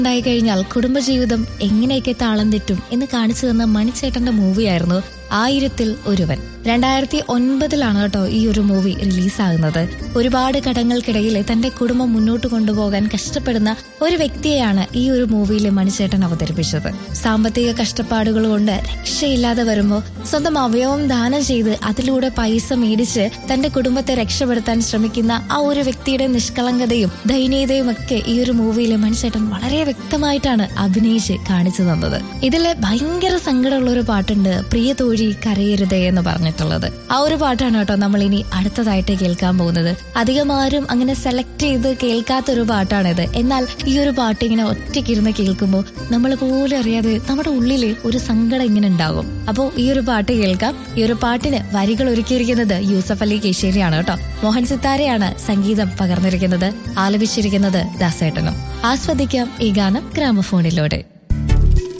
ഉണ്ടായി കഴിഞ്ഞാൽ കുടുംബജീവിതം എങ്ങനെയൊക്കെ താളം തെറ്റും എന്ന് കാണിച്ചു തന്ന മണിച്ചേട്ടന്റെ മൂവിയായിരുന്നു ആയിരത്തിൽ ഒരുവൻ രണ്ടായിരത്തി ഒൻപതിലാണ് കേട്ടോ ഈ ഒരു മൂവി റിലീസാകുന്നത് ഒരുപാട് കടങ്ങൾക്കിടയിൽ തന്റെ കുടുംബം മുന്നോട്ട് കൊണ്ടുപോകാൻ കഷ്ടപ്പെടുന്ന ഒരു വ്യക്തിയെയാണ് ഈ ഒരു മൂവിയിൽ മണിച്ചേട്ടൻ അവതരിപ്പിച്ചത് സാമ്പത്തിക കഷ്ടപ്പാടുകൾ കൊണ്ട് രക്ഷയില്ലാതെ വരുമ്പോൾ സ്വന്തം അവയവം ദാനം ചെയ്ത് അതിലൂടെ പൈസ മേടിച്ച് തന്റെ കുടുംബത്തെ രക്ഷപ്പെടുത്താൻ ശ്രമിക്കുന്ന ആ ഒരു വ്യക്തിയുടെ നിഷ്കളങ്കതയും ദയനീയതയും ഒക്കെ ഈ ഒരു മൂവിയിൽ മണിച്ചേട്ടൻ വളരെ വ്യക്തമായിട്ടാണ് അഭിനയിച്ച് കാണിച്ചു തന്നത് ഇതില് ഭയങ്കര സങ്കടമുള്ള ഒരു പാട്ടുണ്ട് പ്രിയ തോഴി കരയരുതേ എന്ന് പറഞ്ഞിട്ടുള്ളത് ആ ഒരു പാട്ടാണ് കേട്ടോ നമ്മൾ ഇനി അടുത്തതായിട്ട് കേൾക്കാൻ പോകുന്നത് അധികം ആരും അങ്ങനെ സെലക്ട് ചെയ്ത് കേൾക്കാത്ത ഒരു പാട്ടാണിത് എന്നാൽ ഈ ഒരു പാട്ട് ഇങ്ങനെ ഒറ്റയ്ക്കിരുന്ന് കേൾക്കുമ്പോൾ നമ്മൾ പോലും അറിയാതെ നമ്മുടെ ഉള്ളില് ഒരു സങ്കടം ഇങ്ങനെ ഉണ്ടാകും അപ്പോൾ ഈ ഒരു പാട്ട് കേൾക്കാം ഈ ഒരു പാട്ടിന് വരികൾ ഒരുക്കിയിരിക്കുന്നത് യൂസഫ് അലി കേശേരിയാണ് കേട്ടോ മോഹൻ സിത്താരയാണ് സംഗീതം പകർന്നിരിക്കുന്നത് ആലപിച്ചിരിക്കുന്നത് ദാസേട്ടനും ആസ്വദിക്കാം ഈ ഗാനം ഗ്രാമഫോണിലൂടെ